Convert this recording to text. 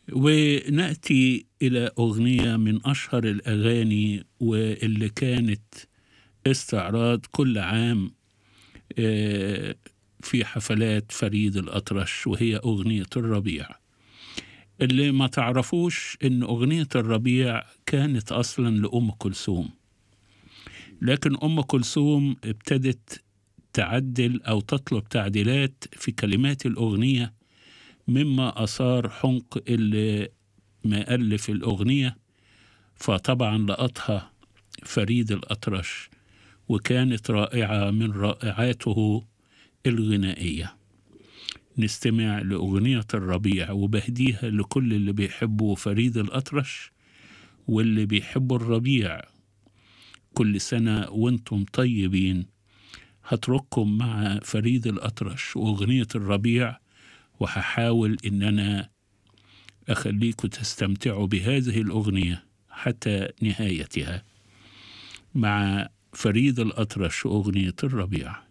ونأتي إلى أغنية من أشهر الأغاني واللي كانت استعراض كل عام آه، في حفلات فريد الأطرش وهي أغنية الربيع اللي ما تعرفوش إن أغنية الربيع كانت أصلا لأم كلثوم لكن أم كلثوم ابتدت تعدل أو تطلب تعديلات في كلمات الأغنية مما أثار حنق اللي ما ألف الأغنية فطبعا لقطها فريد الأطرش وكانت رائعة من رائعاته الغنائية نستمع لأغنية الربيع وبهديها لكل اللي بيحبوا فريد الأطرش واللي بيحبوا الربيع كل سنة وانتم طيبين هترككم مع فريد الأطرش وأغنية الربيع وهحاول إن أنا أخليكم تستمتعوا بهذه الأغنية حتى نهايتها مع فريد الأطرش وأغنية الربيع